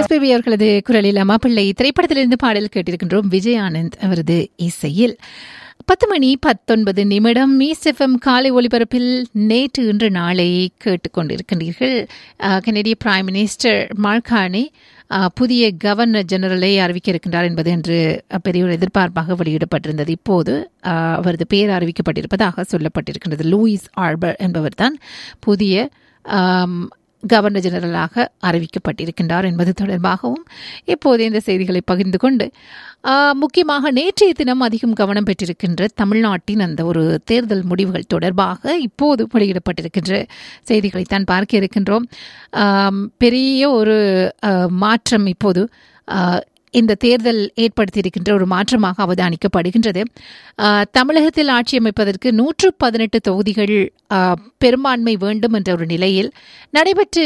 SPB அவர்களது குரலில் அம்மாப்பிள்ளை திரைப்படத்திலிருந்து பாடல் கேட்டிருக்கின்றோம் விஜய் ஆனந்த் அவரது இசையில் பத்து மணி பத்தொன்பது நிமிடம் மீஸ்எஃப்எம் காலை ஒலிபரப்பில் நேற்று இன்று நாளை கேட்டுக்கொண்டிருக்கின்றீர்கள் அஹ், கனடிய பிரைம் மினிஸ்டர் மார்கானி அஹ், புதிய கவர்னர் ஜெனரலை அறிவிக்க இருக்கின்றார் என்பது என்று பெரிய ஒரு எதிர்பார்ப்பாக வெளியிடப்பட்டிருந்தது இப்போது அஹ், அவரது பெயர் அறிவிக்கப்பட்டிருப்பதாக சொல்லப்பட்டிருக்கின்றது லூயிஸ் ஆர்பர் என்பவர்தான் புதிய ஆம், கவர்னர் ஜெனரலாக அறிவிக்கப்பட்டிருக்கின்றார் என்பது தொடர்பாகவும் இப்போது இந்த செய்திகளை பகிர்ந்து கொண்டு ஆ, முக்கியமாக நேற்றைய தினம் அதிகம் கவனம் பெற்றிருக்கின்ற தமிழ்நாட்டின் அந்த ஒரு தேர்தல் முடிவுகள் தொடர்பாக இப்போது வெளியிடப்பட்டிருக்கின்ற செய்திகளைத்தான் பார்க்க இருக்கின்றோம் ஆம், பெரிய ஒரு ஆ, மாற்றம் இப்போது ஆ, இந்த தேர்தல் ஏற்படுத்தியிருக்கின்ற ஒரு மாற்றமாக அவதானிக்கப்படுகின்றது ஆ, தமிழகத்தில் ஆட்சி அமைப்பதற்கு நூற்று பதினெட்டு தொகுதிகள் ஆ, பெரும்பான்மை வேண்டும் என்ற ஒரு நிலையில் நடைபெற்று